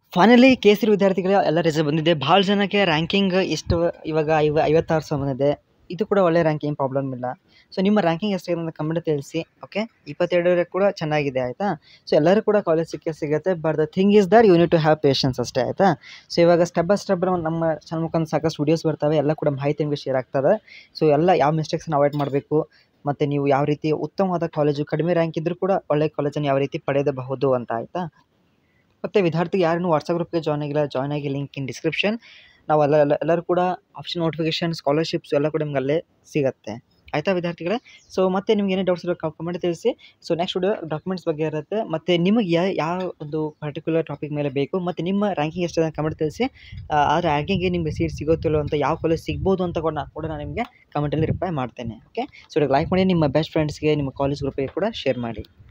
finally ಕೇಸರಿ ವಿದ್ಯಾರ್ಥಿಗಳ ಎಲ್ಲ ರಿಸಲ್ಟ್ ಬಂದಿದೆ ಭಾಳ ಜನಕ್ಕೆ ರ್ಯಾಂಕಿಂಗ್ ಎಷ್ಟು ಇವಾಗ ಐವ ಐವತ್ತಾರು ಸಾವಿರ ಬಂದಿದೆ ಇದು ಕೂಡ ಒಳ್ಳೆ ರ್ಯಾಂಕಿಂಗ್ ಪ್ರಾಬ್ಲಮ್ ಇಲ್ಲ ಸೊ ನಿಮ್ಮ ರ್ಯಾಂಕಿಂಗ್ ಎಷ್ಟಿದೆ ಅಂತ ಕಮೆಂಟ್ ತಿಳಿಸಿ ಓಕೆ ಇಪ್ಪತ್ತೆರಡರ ಕೂಡ ಚೆನ್ನಾಗಿದೆ ಆಯಿತಾ ಸೊ ಎಲ್ಲರೂ ಕೂಡ ಕಾಲೇಜ್ ಸಿಕ್ಕೇ ಸಿಗುತ್ತೆ but the thing is that you need to have patience ಅಷ್ಟೇ ಆಯಿತಾ ಸೊ ಇವಾಗ ಸ್ಟೆಪ್ ಬೈ ಸ್ಟೆಪ್ ನಮ್ಮ ಚಾನಲ್ ಮುಖಾಂತರ ಸಾಕಷ್ಟು ವಿಡಿಯೋಸ್ ಬರ್ತವೆ ಎಲ್ಲ ಕೂಡ ಮಾಹಿತಿ ನಿಮಗೆ ಶೇರ್ ಆಗ್ತದೆ ಸೊ ಎಲ್ಲ ಯಾವ ಮಿಸ್ಟೇಕ್ಸ್ನ ಅವಾಯ್ಡ್ ಮಾಡಬೇಕು ಮತ್ತು ನೀವು ಯಾವ ರೀತಿ ಉತ್ತಮವಾದ ಕಾಲೇಜು ಕಡಿಮೆ ರ್ಯಾಂಕ್ ಇದ್ದರೂ ಕೂಡ ಒಳ್ಳೆ ಕಾಲೇಜನ್ನು ಯಾವ ರೀತಿ ಪಡೆಯಬಹುದು ಅಂತ ಆಯಿತಾ ಮತ್ತು ವಿದ್ಯಾರ್ಥಿಗೆ ಯಾರನ್ನು ವಾಟ್ಸಪ್ ಗ್ರೂಪ್ಗೆ ಜಾಯ್ನ್ ಆಗಿಲ್ಲ ಜಾಯ್ನ್ ಆಗಿ ಲಿಂಕ್ ಇನ್ ಡಿಸ್ಕ್ರಿಪ್ಷನ್ ನಾವು ಎಲ್ಲ ಎಲ್ಲ ಎಲ್ಲರೂ ಕೂಡ ಆಪ್ಷನ್ ನೋಟಿಫಿಕೇಷನ್ ಸ್ಕಾಲರ್ಶಿಪ್ಸ್ ಎಲ್ಲ ಕೂಡ ನಿಮ್ಗೆ ಅಲ್ಲೇ ಸಿಗುತ್ತೆ ಆಯಿತಾ ವಿದ್ಯಾರ್ಥಿಗಳೇ ಸೊ ಮತ್ತೆ ನಿಮ್ಗೆ ಏನೇ ಡೌಟ್ಸ್ ಇರೋ ಕಮೆಂಟ್ ತಿಳಿಸಿ ಸೊ ನೆಕ್ಸ್ಟ್ ವಿಡಿಯೋ ಡಾಕ್ಯುಮೆಂಟ್ಸ್ ಬಗ್ಗೆ ಇರುತ್ತೆ ಮತ್ತು ನಿಮಗೆ ಯಾ ಯಾವ ಒಂದು ಪರ್ಟಿಕ್ಯುಲರ್ ಟಾಪಿಕ್ ಮೇಲೆ ಬೇಕು ಮತ್ತು ನಿಮ್ಮ ರ್ಯಾಂಕಿಂಗ್ ಎಷ್ಟಿದೆ ಅಂತ ಕಮೆಂಟ್ ತಿಳಿಸಿ ಆ ಆ ರ್ಯಾಂಕಿಂಗ್ಗೆ ನಿಮಗೆ ಸೀಟ್ ಸಿಗುತ್ತಿಲ್ಲೋ ಅಂತ ಯಾವ ಕಾಲೇಜ್ ಸಿಗ್ಬೋದು ಅಂತ ಕೂಡ ಕೂಡ ನಾನು ನಿಮಗೆ ಕಮೆಂಟಲ್ಲಿ ರಿಪ್ಲೈ ಮಾಡ್ತೇನೆ ಓಕೆ ಸೊ ಲೈಕ್ ಮಾಡಿ ನಿಮ್ಮ ಬೆಸ್ಟ್ ಫ್ರೆಂಡ್ಸ್ಗೆ ನಿಮ್ಮ ಕಾಲೇಜ್ ಗ್ರೂಪಿಗೆ ಕೂಡ ಶೇರ್ ಮಾಡಿ